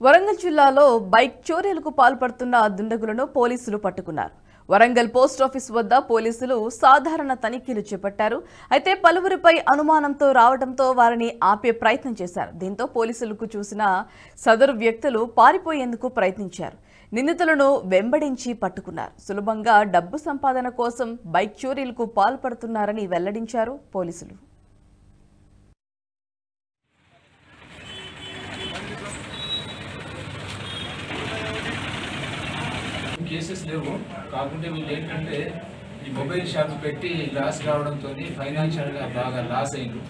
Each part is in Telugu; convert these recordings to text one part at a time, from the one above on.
వరంగల్ జిల్లాలో బైక్ చోరీలకు పాల్పడుతున్న దుండగులను పోలీసులు పట్టుకున్నారు వరంగల్ పోస్ట్ ఆఫీస్ వద్ద పోలీసులు సాధారణ తనిఖీలు చేపట్టారు అయితే పలువురిపై అనుమానంతో రావడంతో వారిని ఆపే ప్రయత్నం చేశారు దీంతో పోలీసులకు చూసిన సదరు వ్యక్తులు పారిపోయేందుకు ప్రయత్నించారు నిందితులను వెంబడించి పట్టుకున్నారు సులభంగా డబ్బు సంపాదన కోసం బైక్ చోరీలకు పాల్పడుతున్నారని వెల్లడించారు పోలీసులు కేసెస్ లేవు కాకుంటే వీళ్ళు ఏంటంటే ఈ మొబైల్ షాప్ పెట్టి లాస్ రావడంతో ఫైనాన్షియల్గా బాగా లాస్ అయింది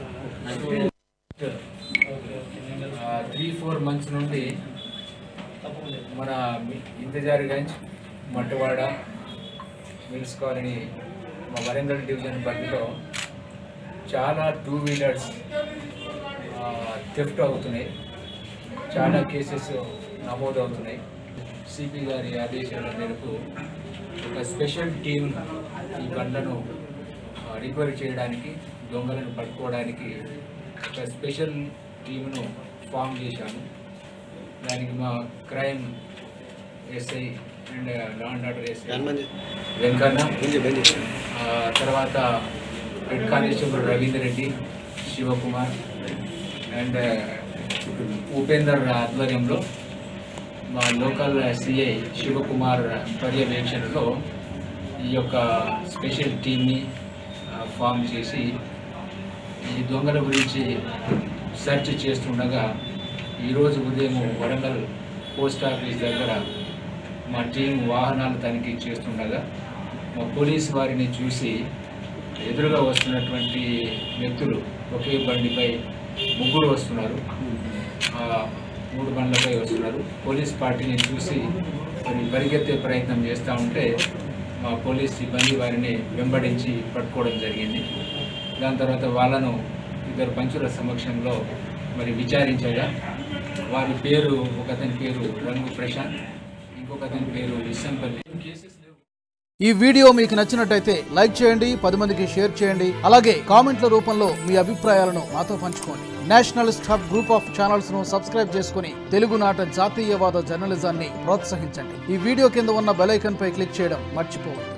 త్రీ ఫోర్ మంత్స్ నుండి మన ఇంతజారిగంజ్ మట్టవాడ మిల్స్ కాలనీ మా వరంగల్ డివిజన్ పరిధిలో చాలా టూ వీలర్స్ థెఫ్ట్ అవుతున్నాయి చాలా కేసెస్ నమోదు అవుతున్నాయి సిపి గారి ఆదేశాల మేరకు ఒక స్పెషల్ టీం ఈ బండ్లను రికవరీ చేయడానికి దొంగలను పట్టుకోవడానికి ఒక స్పెషల్ టీంను ఫామ్ చేశాము దానికి మా crime SI and law and order SI Venkanna ఆ, తర్వాత head constable Ravinder Reddy Shivakumar and Upender ఆధ్వర్యంలో మా లోకల్ సిఐ శివకుమార్ పర్యవేక్షణలో ఈ యొక్క స్పెషల్ టీమ్ని ఆ, ఫామ్ చేసి ఈ దొంగల గురించి సెర్చ్ చేస్తుండగా ఈరోజు ఉదయం వరంగల్ పోస్ట్ ఆఫీస్ దగ్గర మా టీం వాహనాలు తనిఖీ చేస్తుండగా మా పోలీస్ వారిని చూసి ఎదురుగా వస్తున్నటువంటి వ్యక్తులు ఒకే బండిపై ముగ్గురు వస్తున్నారు ఆ, మూడు బండ్లపై వస్తున్నారు పోలీస్ పార్టీని చూసి మరి పరిగెత్తే ప్రయత్నం చేస్తూ ఉంటే మా పోలీస్ సిబ్బంది వారిని వెంబడించి పట్టుకోవడం జరిగింది దాని తర్వాత వాళ్ళను ఇద్దరు పంచుల సమక్షంలో మరి విచారించగా వారి పేరు ఒకతని పేరు రంగు ప్రశాంత్ ఇంకొకతని పేరు విస్సంపల్లి కేసెస్ లేవు ఈ వీడియో మీకు నచ్చినట్టయితే లైక్ చేయండి పది మందికి షేర్ చేయండి అలాగే కామెంట్ల రూపంలో మీ అభిప్రాయాలను మాతో పంచుకోండి nationalist hub group of channels ను సబ్స్క్రైబ్ చేసుకుని తెలుగునాట జాతీయవాద జర్నలిజాన్ని ప్రోత్సహించండి ఈ వీడియో కింద ఉన్న బెల్ ఐకాన్ పై క్లిక్ చేయడం మర్చిపోవద్దు